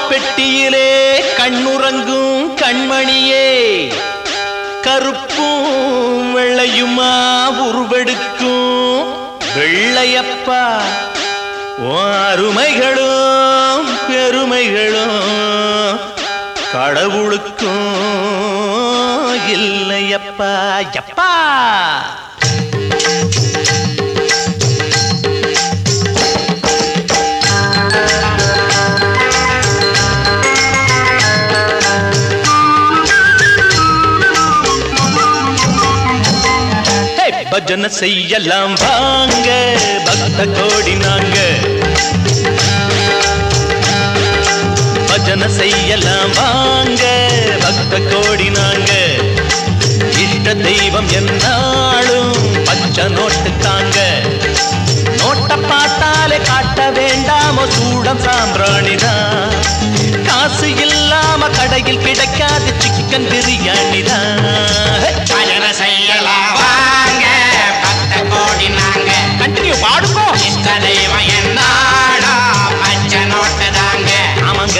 பெட்டியிலே கண்ணுறங்கும் கண்மணியே கருப்பும் வெள்ளையுமா உருவெடுக்கும் வெள்ளையப்பா உன் அருமைகளும் பெருமைகளும் கடவுளுக்கும் இல்லையப்பா எப்பா ஹே, பஜனை செய்யலாம் வாங்க பக்த கோடி நாங்க பஜனை செய்யலாம் வாங்க பக்த கோடி நாங்க இஷ்ட தெய்வம் என்னாலும் பச்சை நோட்டு தாங்க நோட்ட பார்த்தாலே காட்ட வேண்டாமோ சூடம் சாம்பிராணிதான் காசு இல்லாம கடையில் கிடைக்காது சிக்கன் பிரியாணி தான் பஜனை செய்யலாம் வாங்க பக்த கோடி நாங்க கண்டினியூ பாடுங்க இஷ்ட தெய்வம் என்னாடா பச்சை நோட்டு தாங்க ஆமாங்க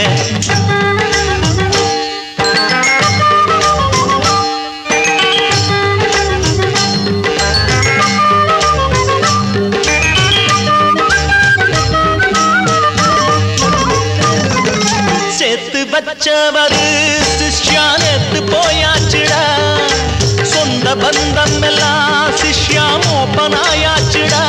சேர்த்து வச்சவரு சிஷ்யானத்து போயாச்சுடா சொந்த பந்தம் எல்லாம் சிஷ்யா மோப்பனாயாச்சுடா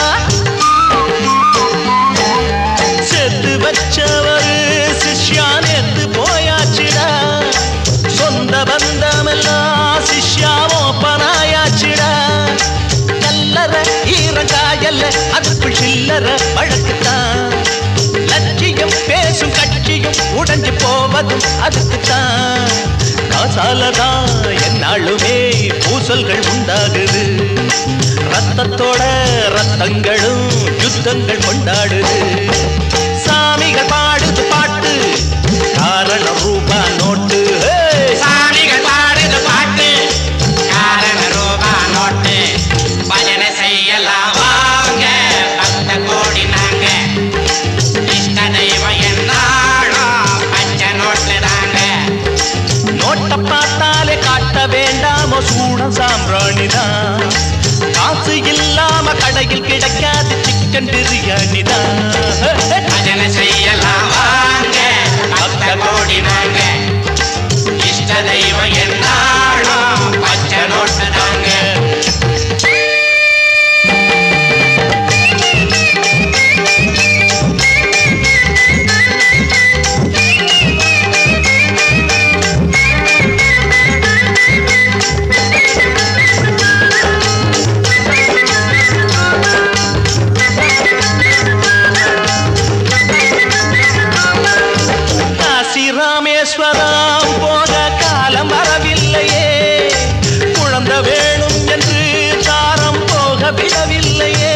சேர்த்து வச்சவரு சிஷ்யானத்து போயாச்சுடா சொந்த பந்தம் எல்லாம் சிஷ்யா மோப்பனாயாச்சுடா கல்லற ஈரங்காயல்ல அதுக்குள் சில்லற வழக்குத்தான் லட்சியம் பேசும் கட்சியும் உடைஞ்சு போவதும் அதுக்குத்தான் காசாலதான் என்னாலுமே பூசல்கள் உண்டாகுது ரத்தத்தோட ரத்தங்களும் யுத்தங்கள் கொண்டாடுது சாமிகள் பாடுது பாட்டு காரணம் ரூபா நோட்டு ஹே! சாமிகள் பாடுது பாட்டு காரண ரூபா நோட்டு பஜனை செய்யலாம் வாங்க பக்த கோடி நாங்க இஷ்ட தெய்வம் என்னாடா பச்சை நோட்டு தாங்க நோட்டை பார்த்தாலே காட்ட வேண்டாமோ சூடம் சாம்பிராணிதான் காசு இல்லாம கடையில் கிடைக்காது சிக்கன் பிரியாணி தான் பஜனை செய்யலாம் வாங்க பக்த கோடி நாங்க இஷ்ட தெய்வம் என்னாடா பச்சை நோட்டு தாங்க காசி ராமேஸ்வரம் போக காலம் வரவில்லையே குழந்தை வேணும் என்று தாரம் போக விடவில்லையே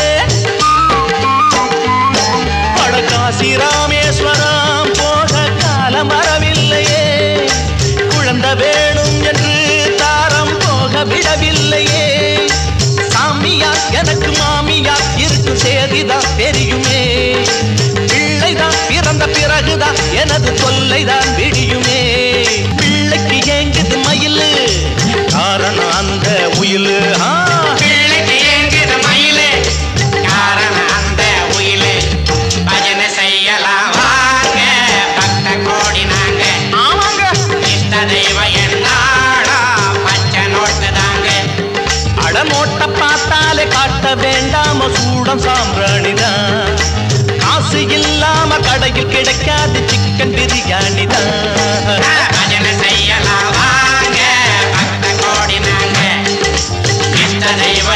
அட காசி ராமேஸ்வரம் போக காலம் வரவில்லையே குழந்தை வேணும் என்று தாரம் போக விடவில்லையே சாமியா எனக்கு மாமியா இருக்கும் சேதிதான் தெரியுமே பிள்ளைதான் பிறந்த பிறகுதான் எனது தொல்லைதான் விடியுமே பிள்ளைக்கு ஏங்குது மயிலு காரணம் அந்த உயிலு ஆ பிள்ளைக்கு ஏங்குது மயிலு காரணம் அந்த உயிலு பஜனை செய்யலாம் வாங்க பக்த கோடி நாங்க ஆமாங்க இஷ்ட தெய்வம் என்னாடா பச்சை நோட்டு தாங்க அட நோட்டை பார்த்தாலே காட்ட வேண்டாம சூடம் சாம்பிராணிதான் காசு இல்லாம கடையில் கிடைக்காது சிக்கன் பிரியாணி தான் பஜனை செய்யலாம் வாங்க பக்த கோடி நாங்க இஷ்ட தெய்வம்